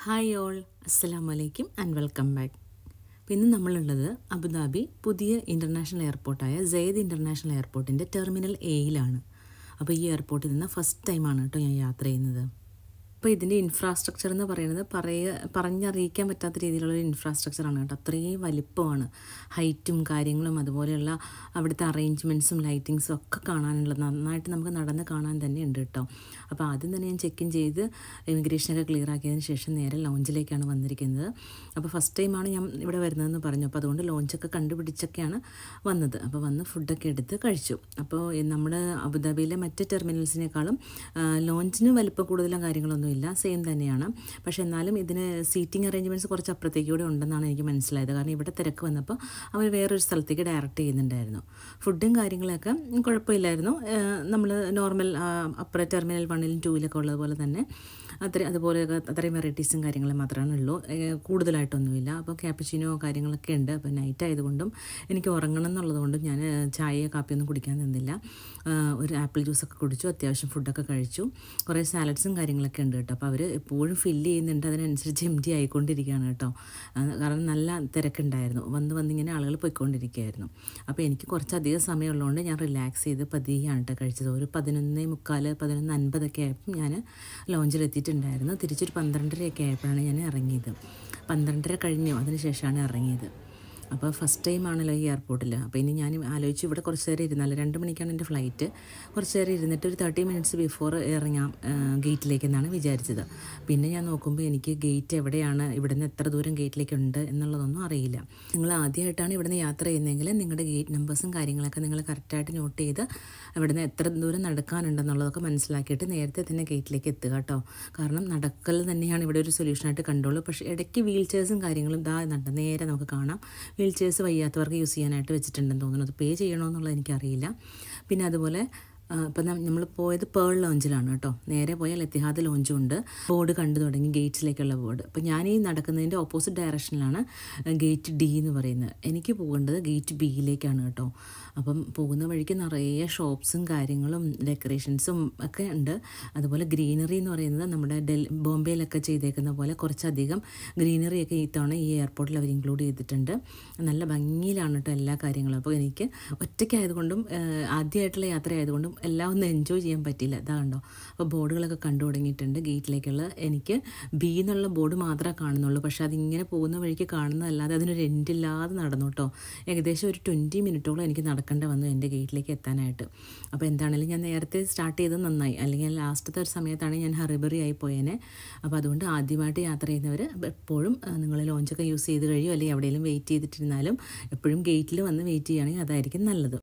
Hi all അസ്സലാമു അലൈക്കും and welcome back അപ്പോൾ ഇന്ന് നമ്മളുള്ളത് അബുദാബി പുതിയ ഇൻ്റർനാഷണൽ എയർപോർട്ടായ സയ്യദ് ഇൻ്റർനാഷണൽ എയർപോർട്ടിൻ്റെ ടെർമിനൽ എയിലാണ് അപ്പോൾ ഈ എയർപോർട്ടിൽ നിന്ന് ഫസ്റ്റ് ടൈമാണ് കേട്ടോ ഞാൻ യാത്ര ചെയ്യുന്നത് അപ്പോൾ ഇതിൻ്റെ ഇൻഫ്രാസ്ട്രക്ചർ എന്ന് പറയുന്നത് പറയ പറഞ്ഞറിയിക്കാൻ പറ്റാത്ത രീതിയിലുള്ള ഒരു ഇൻഫ്രാസ്ട്രക്ചറാണ് കേട്ടോ അത്രയും വലിപ്പമാണ് ഹൈറ്റും കാര്യങ്ങളും അതുപോലെയുള്ള അവിടുത്തെ അറേഞ്ച്മെൻറ്റ്സും ലൈറ്റിങ്സും ഒക്കെ കാണാനുള്ളത് നന്നായിട്ട് നമുക്ക് നടന്ന് കാണാൻ തന്നെ ഉണ്ട് കേട്ടോ അപ്പോൾ ആദ്യം തന്നെ ഞാൻ ചെക്ക് ഇൻ ചെയ്ത് ഇമിഗ്രേഷനൊക്കെ ക്ലിയർ ആക്കിയതിന് ശേഷം നേരെ ലോഞ്ചിലേക്കാണ് വന്നിരിക്കുന്നത് അപ്പോൾ ഫസ്റ്റ് ടൈമാണ് ഞാൻ ഇവിടെ വരുന്നതെന്ന് പറഞ്ഞു അപ്പോൾ അതുകൊണ്ട് ലോഞ്ചൊക്കെ കണ്ടുപിടിച്ചൊക്കെയാണ് വന്നത് അപ്പോൾ വന്ന് ഫുഡൊക്കെ എടുത്ത് കഴിച്ചു അപ്പോൾ നമ്മുടെ അബുദാബിയിലെ മറ്റ് ടെർമിനൽസിനേക്കാളും ലോഞ്ചിന് വലിപ്പം കൂടുതലും കാര്യങ്ങളൊന്നും ഇല്ല സെയിം തന്നെയാണ് പക്ഷേ എന്നാലും ഇതിന് സീറ്റിംഗ് അറേഞ്ച്മെൻറ്റ്സ് കുറച്ച് അപ്പുറത്തേക്കൂടെ ഉണ്ടെന്നാണ് എനിക്ക് മനസ്സിലായത് കാരണം ഇവിടെ തിരക്ക് വന്നപ്പോൾ അവർ വേറൊരു സ്ഥലത്തേക്ക് ഡയറക്റ്റ് ചെയ്യുന്നുണ്ടായിരുന്നു ഫുഡും കാര്യങ്ങളൊക്കെ കുഴപ്പമില്ലായിരുന്നു നമ്മൾ നോർമൽ അപ്പുറ ടെർമിനൽ വണ്ണിലും ടൂവിലൊക്കെ ഉള്ളതുപോലെ തന്നെ അത്ര അതുപോലെ അത്രയും വെറൈറ്റീസും കാര്യങ്ങളും മാത്രമാണ് ഉള്ളൂ കൂടുതലായിട്ടൊന്നുമില്ല അപ്പോൾ ക്യാപ്പച്ചിനോ കാര്യങ്ങളൊക്കെ ഉണ്ട് അപ്പോൾ നൈറ്റ് ആയതുകൊണ്ടും എനിക്ക് ഉറങ്ങണം എന്നുള്ളതുകൊണ്ടും ഞാൻ ചായയോ കാപ്പിയൊന്നും കുടിക്കാൻ നിന്നില്ല ഒരു ആപ്പിൾ ജ്യൂസൊക്കെ കുടിച്ചു അത്യാവശ്യം ഫുഡൊക്കെ കഴിച്ചു കുറേ സാലഡ്സും കാര്യങ്ങളൊക്കെ ഉണ്ട് കേട്ടോ അപ്പോൾ അവർ എപ്പോഴും ഫില്ല് ചെയ്യുന്നുണ്ട് അതിനനുസരിച്ച് എം ടി ആയിക്കൊണ്ടിരിക്കുകയാണ് കേട്ടോ കാരണം നല്ല തിരക്കുണ്ടായിരുന്നു വന്ന് വന്നിങ്ങനെ ആളുകൾ പോയിക്കൊണ്ടിരിക്കുകയായിരുന്നു അപ്പോൾ എനിക്ക് കുറച്ചധികം സമയമുള്ളതുകൊണ്ട് ഞാൻ റിലാക്സ് ചെയ്ത് പതിയാണ് കേട്ടോ കഴിച്ചത് ഒരു പതിനൊന്ന് മുക്കാൽ പതിനൊന്ന് അൻപതൊക്കെ ആയപ്പോൾ ഞാൻ ലോഞ്ചിലെത്തിയിട്ടുണ്ടായിരുന്നു തിരിച്ചൊരു പന്ത്രണ്ടരയൊക്കെ ആയപ്പോഴാണ് ഞാൻ ഇറങ്ങിയത് പന്ത്രണ്ടര കഴിഞ്ഞു അതിന് ശേഷമാണ് ഇറങ്ങിയത് അപ്പോൾ ഫസ്റ്റ് ടൈം ആണല്ലോ ഈ എയർപോർട്ടിൽ അപ്പോൾ ഇനി ഞാൻ ആലോചിച്ചു ഇവിടെ കുറച്ച് നേരം ഇരുന്നാലും രണ്ട് മണിക്കാണ് എൻ്റെ ഫ്ലൈറ്റ് കുറച്ച് നേരം ഇരുന്നിട്ട് ഒരു തേർട്ടി മിനിറ്റ്സ് ബിഫോർ ഇറങ്ങാം ഗേറ്റിലേക്ക് എന്നാണ് വിചാരിച്ചത് പിന്നെ ഞാൻ നോക്കുമ്പോൾ എനിക്ക് ഗേറ്റ് എവിടെയാണ് ഇവിടുന്ന് എത്ര ദൂരം ഗേറ്റിലേക്ക് ഉണ്ട് എന്നുള്ളതൊന്നും അറിയില്ല നിങ്ങൾ ആദ്യമായിട്ടാണ് ഇവിടുന്ന് യാത്ര ചെയ്യുന്നതെങ്കിൽ നിങ്ങളുടെ ഗേറ്റ് നമ്പേഴ്സും കാര്യങ്ങളൊക്കെ നിങ്ങൾ കറക്റ്റായിട്ട് നോട്ട് ചെയ്ത് ഇവിടുന്ന് എത്ര ദൂരം നടക്കാനുണ്ടെന്നുള്ളതൊക്കെ മനസ്സിലാക്കിയിട്ട് നേരത്തെ തന്നെ ഗേറ്റിലേക്ക് എത്തുക കേട്ടോ കാരണം നടക്കൽ തന്നെയാണ് ഇവിടെ ഒരു സൊല്യൂഷനായിട്ട് കണ്ടോളൂ പക്ഷേ ഇടയ്ക്ക് വീൽ ചെയർസും കാര്യങ്ങളും ഇതാ നട നേരെ നമുക്ക് കാണാം വീൽ ചെയർസ് വയ്യാത്തവർക്ക് യൂസ് ചെയ്യാനായിട്ട് വെച്ചിട്ടുണ്ടെന്ന് തോന്നുന്നു അത് പേ ചെയ്യണമെന്നുള്ളത് എനിക്കറിയില്ല പിന്നെ അതുപോലെ ഇപ്പം നമ്മൾ പോയത് പേൾ ലോഞ്ചിലാണ് കേട്ടോ നേരെ പോയാൽ എത്തിഹാദ് ലോഞ്ചും ഉണ്ട് ബോർഡ് കണ്ടു തുടങ്ങി ഗേറ്റ്സിലേക്കുള്ള ബോർഡ് അപ്പോൾ ഞാൻ ഈ നടക്കുന്നതിൻ്റെ ഓപ്പോസിറ്റ് ഡയറക്ഷനിലാണ് ഗേറ്റ് ഡി എന്ന് പറയുന്നത് എനിക്ക് പോകേണ്ടത് ഗേറ്റ് ബിയിലേക്കാണ് കേട്ടോ അപ്പം പോകുന്ന വഴിക്ക് നിറയെ ഷോപ്സും കാര്യങ്ങളും ഡെക്കറേഷൻസും ഒക്കെ ഉണ്ട് അതുപോലെ ഗ്രീനറി എന്ന് പറയുന്നത് നമ്മുടെ ഡൽ ബോംബെയിലൊക്കെ ചെയ്തേക്കുന്ന പോലെ കുറച്ചധികം ഗ്രീനറിയൊക്കെ ഈ തവണ ഈ എയർപോർട്ടിൽ അവർ ഇൻക്ലൂഡ് ചെയ്തിട്ടുണ്ട് നല്ല ഭംഗിയിലാണ് കേട്ടോ എല്ലാ കാര്യങ്ങളും അപ്പോൾ എനിക്ക് ഒറ്റയ്ക്കായതുകൊണ്ടും ആദ്യമായിട്ടുള്ള യാത്ര ആയതുകൊണ്ടും എല്ലാം ഒന്നും എൻജോയ് ചെയ്യാൻ പറ്റിയില്ല ഇതാ കണ്ടോ അപ്പോൾ ബോർഡുകളൊക്കെ കണ്ടു തുടങ്ങിയിട്ടുണ്ട് ഗേറ്റിലേക്കുള്ള എനിക്ക് ബി എന്നുള്ള ബോർഡ് മാത്രമേ കാണുന്നുള്ളൂ പക്ഷേ അതിങ്ങനെ പോകുന്ന വഴിക്ക് കാണുന്നതല്ലാതെ അതിനൊരു എൻഡില്ലാതെ നടന്നു കേട്ടോ ഏകദേശം ഒരു ട്വൻറ്റി മിനിറ്റോളം എനിക്ക് നടക്കേണ്ട വന്നു എൻ്റെ ഗേറ്റിലേക്ക് എത്താനായിട്ട് അപ്പോൾ എന്താണെങ്കിലും ഞാൻ നേരത്തെ സ്റ്റാർട്ട് ചെയ്തത് നന്നായി അല്ലെങ്കിൽ ലാസ്റ്റത്തെ ഒരു സമയത്താണ് ഞാൻ ഹറിബറി ആയി പോയേനെ അപ്പോൾ അതുകൊണ്ട് ആദ്യമായിട്ട് യാത്ര ചെയ്യുന്നവർ എപ്പോഴും നിങ്ങൾ ലോഞ്ചൊക്കെ യൂസ് ചെയ്ത് കഴിയും അല്ലെങ്കിൽ എവിടെയെങ്കിലും വെയിറ്റ് ചെയ്തിട്ടിരുന്നാലും എപ്പോഴും ഗേറ്റിൽ വന്ന് വെയിറ്റ് ചെയ്യുകയാണെങ്കിൽ അതായിരിക്കും നല്ലത്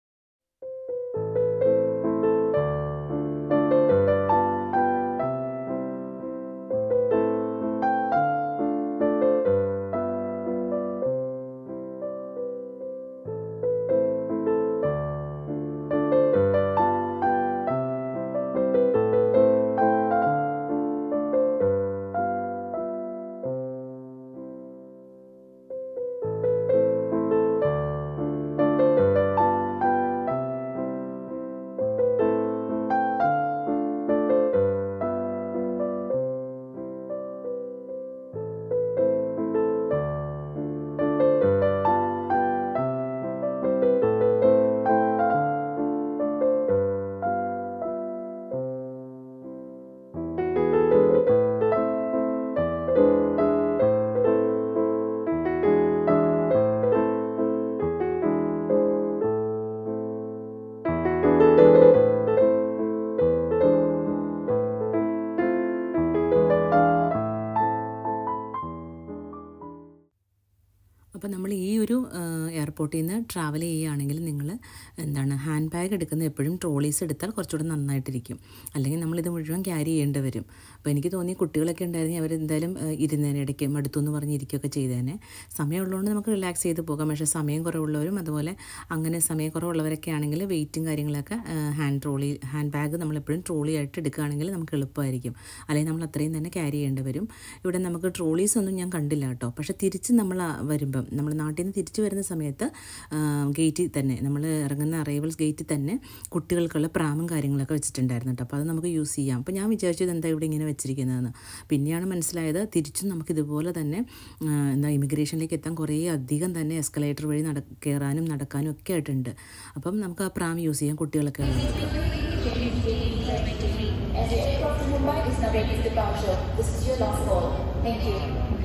അപ്പോൾ നമ്മൾ ഈ ഒരു എയർപോർട്ടിൽ നിന്ന് ട്രാവൽ ചെയ്യുകയാണെങ്കിൽ നിങ്ങൾ എന്താണ് ഹാൻഡ് ബാഗ് എടുക്കുന്നത് എപ്പോഴും ട്രോളീസ് എടുത്താൽ കുറച്ചുകൂടെ നന്നായിട്ടിരിക്കും അല്ലെങ്കിൽ നമ്മളിത് മുഴുവൻ ക്യാരി ചെയ്യേണ്ടി വരും അപ്പോൾ എനിക്ക് തോന്നി കുട്ടികളൊക്കെ ഉണ്ടായിരുന്നെങ്കിൽ അവരെന്തായാലും ഇരുന്നേനെ ഇടയ്ക്ക് മടുത്തു എന്ന് പറഞ്ഞ് ഇരിക്കുകയൊക്കെ ചെയ്തേനെ സമയമുള്ളതുകൊണ്ട് നമുക്ക് റിലാക്സ് ചെയ്ത് പോകാം പക്ഷേ സമയം കുറവുള്ളവരും അതുപോലെ അങ്ങനെ സമയക്കുറവുള്ളവരൊക്കെ ആണെങ്കിൽ വെയിറ്റും കാര്യങ്ങളൊക്കെ ഹാൻഡ് ട്രോളി ഹാൻഡ് ബാഗ് നമ്മളെപ്പോഴും ട്രോളി ആയിട്ട് എടുക്കുകയാണെങ്കിൽ നമുക്ക് എളുപ്പമായിരിക്കും അല്ലെങ്കിൽ നമ്മൾ അത്രയും തന്നെ ക്യാരി ചെയ്യേണ്ടി വരും ഇവിടെ നമുക്ക് ട്രോളീസ് ഒന്നും ഞാൻ കണ്ടില്ല കേട്ടോ പക്ഷേ തിരിച്ച് നമ്മൾ വരുമ്പം നമ്മൾ നാട്ടിൽ നിന്ന് തിരിച്ചു വരുന്ന സമയത്ത് സമയത്ത് ഗേറ്റിൽ തന്നെ നമ്മൾ ഇറങ്ങുന്ന അറൈവൽസ് ഗേറ്റിൽ തന്നെ കുട്ടികൾക്കുള്ള പ്രാമും കാര്യങ്ങളൊക്കെ വെച്ചിട്ടുണ്ടായിരുന്നു കേട്ടോ അപ്പോൾ അത് നമുക്ക് യൂസ് ചെയ്യാം അപ്പോൾ ഞാൻ വിചാരിച്ചത് എന്താ ഇവിടെ ഇങ്ങനെ വെച്ചിരിക്കുന്നതെന്ന് പിന്നെയാണ് മനസ്സിലായത് തിരിച്ചും നമുക്ക് ഇതുപോലെ തന്നെ ആ, എന്താ ഇമിഗ്രേഷനിലേക്ക് എത്താൻ കുറേ അധികം തന്നെ എസ്കലേറ്റർ വഴി നട കയറാനും നടക്കാനും ഒക്കെ ആയിട്ടുണ്ട് അപ്പം നമുക്ക് ആ പ്രാം യൂസ് ചെയ്യാം കുട്ടികളൊക്കെ ഉള്ളവർക്ക് As the aircraft to Mumbai is now ready for departure. This is your last call. Thank you.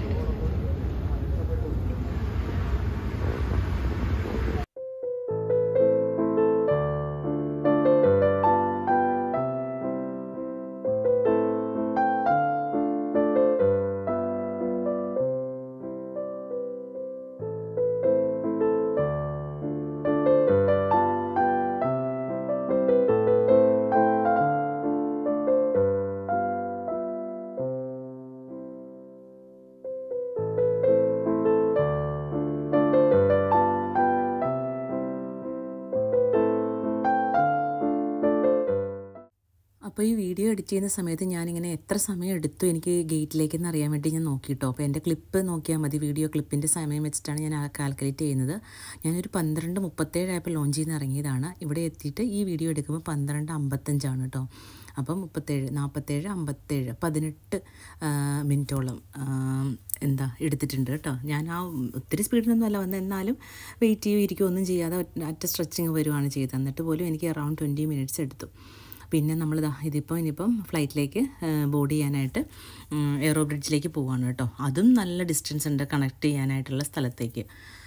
അപ്പോൾ ഈ വീഡിയോ എഡിറ്റ് ചെയ്യുന്ന സമയത്ത് ഞാനിങ്ങനെ എത്ര സമയം എടുത്തു എനിക്ക് ഗേറ്റിലേക്ക് എന്ന് അറിയാൻ വേണ്ടി ഞാൻ നോക്കിയിട്ടോ അപ്പോൾ എൻ്റെ ക്ലിപ്പ് നോക്കിയാൽ മതി വീഡിയോ ക്ലിപ്പിൻ്റെ സമയം വെച്ചിട്ടാണ് ഞാൻ കാൽക്കുലേറ്റ് ചെയ്യുന്നത് ഞാനൊരു പന്ത്രണ്ട് മുപ്പത്തേഴായപ്പോൾ ലോഞ്ച് ചെയ്യുന്ന ഇറങ്ങിയതാണ് ഇവിടെ എത്തിയിട്ട് ഈ വീഡിയോ എടുക്കുമ്പോൾ പന്ത്രണ്ട് അമ്പത്തഞ്ചാണ് കേട്ടോ അപ്പം മുപ്പത്തേഴ് നാൽപ്പത്തേഴ് അമ്പത്തേഴ് പതിനെട്ട് ആ, മിനിറ്റോളം ആ, എന്താ എടുത്തിട്ടുണ്ട് കേട്ടോ ഞാൻ ആ ഒത്തിരി സ്പീഡിലൊന്നും അല്ല വന്നത് എന്നാലും വെയിറ്റ് ചെയ്യുകയോ ഇരിക്കുകയോ ഒന്നും ചെയ്യാതെ ഒറ്റ- ഒറ്റ സ്ട്രെച്ചിങ് വരുവാണ് ചെയ്തത് എന്നിട്ട് പോലും എനിക്ക് അറൗണ്ട് ട്വൻറ്റി മിനിറ്റ്സ് എടുത്തു പിന്നെ നമ്മൾ ഇതിപ്പോൾ ഇനിയിപ്പം ഫ്ലൈറ്റിലേക്ക് ബോർഡ് ചെയ്യാനായിട്ട് എയറോ ബ്രിഡ്ജിലേക്ക് പോവാണ് കേട്ടോ അതും നല്ല ഡിസ്റ്റൻസ് ഉണ്ട് കണക്ട് ചെയ്യാനായിട്ടുള്ള സ്ഥലത്തേക്ക്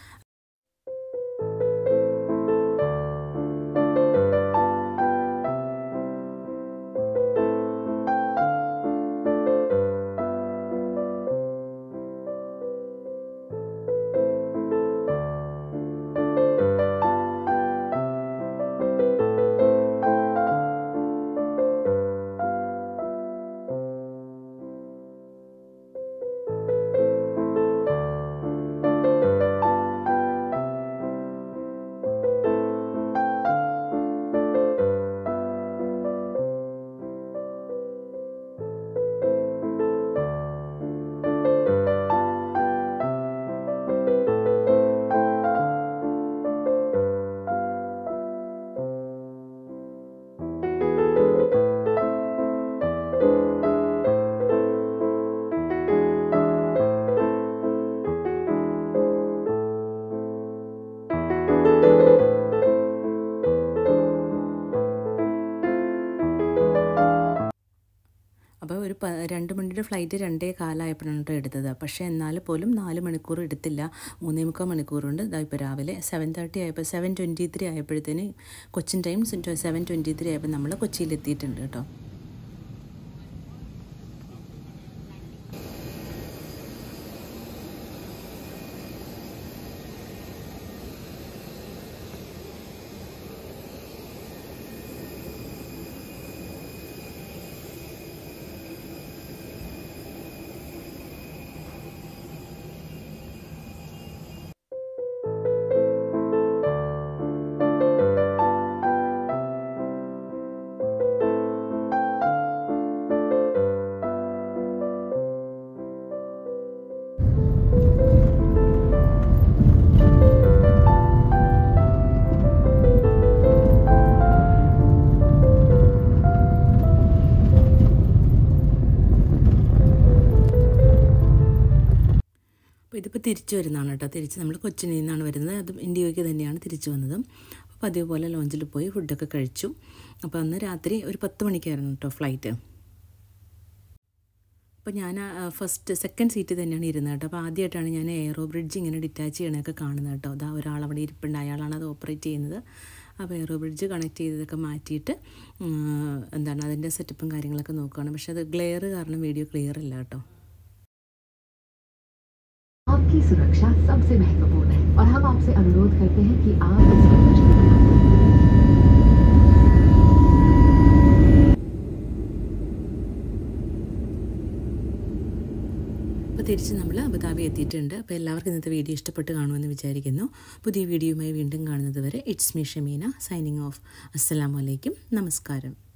അപ്പോൾ ഒരു പ രണ്ട് മണിയുടെ ഫ്ലൈറ്റ് രണ്ടേ കാലമായപ്പോഴാണ് കേട്ടോ എടുത്തത് പക്ഷേ എന്നാൽ പോലും നാല് മണിക്കൂർ എടുത്തില്ല മൂന്നേ മുക്കാൽ മണിക്കൂർ കൊണ്ട് ഇതാ ഇപ്പോൾ രാവിലെ സെവൻ തേർട്ടി ആയപ്പോൾ സെവൻ ട്വൻറ്റി ത്രീ ആയപ്പോഴത്തേന് Cochin time seven twenty three ആയപ്പോൾ നമ്മൾ കൊച്ചിയിൽ എത്തിയിട്ടുണ്ട് കേട്ടോ അപ്പോൾ ഇതിപ്പോൾ തിരിച്ചു വരുന്നതാണ് കേട്ടോ തിരിച്ച് നമ്മൾ കൊച്ചിനിൽ നിന്നാണ് വരുന്നത് അതും ഇന്ത്യയ്ക്ക് തന്നെയാണ് തിരിച്ചു വന്നത് അപ്പോൾ പതിവ് പോലെ ലോഞ്ചിൽ പോയി ഫുഡൊക്കെ കഴിച്ചു അപ്പോൾ അന്ന് രാത്രി ഒരു പത്ത് മണിക്കായിരുന്നു കേട്ടോ ഫ്ലൈറ്റ് അപ്പോൾ ഞാൻ ഫസ്റ്റ് സെക്കൻഡ് സീറ്റ് തന്നെയാണ് ഇരുന്നത് കേട്ടോ അപ്പോൾ ആദ്യമായിട്ടാണ് ഞാൻ എയറോ ബ്രിഡ്ജ് ഇങ്ങനെ ഡിറ്റാച്ച് ചെയ്യണതൊക്കെ കാണുന്നത് കേട്ടോ അതാ ഒരാൾ അവിടെ ഇരിപ്പുണ്ട് അയാളാണ് അത് ഓപ്പറേറ്റ് ചെയ്യുന്നത് അപ്പോൾ എയറോ ബ്രിഡ്ജ് കണക്ട് ചെയ്തതൊക്കെ മാറ്റിയിട്ട് ഉം, എന്താണ് അതിൻ്റെ സെറ്റപ്പും കാര്യങ്ങളൊക്കെ നോക്കുകയാണ് പക്ഷേ അത് ഗ്ലെയർ കാരണം വീഡിയോ ക്ലിയർ അല്ല കേട്ടോ आपकी सुरक्षा सबसे महत्वपूर्ण है और हम आपसे अनुरोध करते हैं कि आप इसका प्रश्न അപ്പോൾ തിരിച്ച് നമ്മൾ അബുദാബി എത്തിയിട്ടുണ്ട് അപ്പോൾ എല്ലാവർക്കും ഇന്നത്തെ വീഡിയോ ഇഷ്ടപ്പെട്ട് കാണുമെന്ന് വിചാരിക്കുന്നു പുതിയ വീഡിയോയുമായി വീണ്ടും കാണുന്നത് വരെ it's me Shameena signing off അസ്സലാമലൈക്കും നമസ്കാരം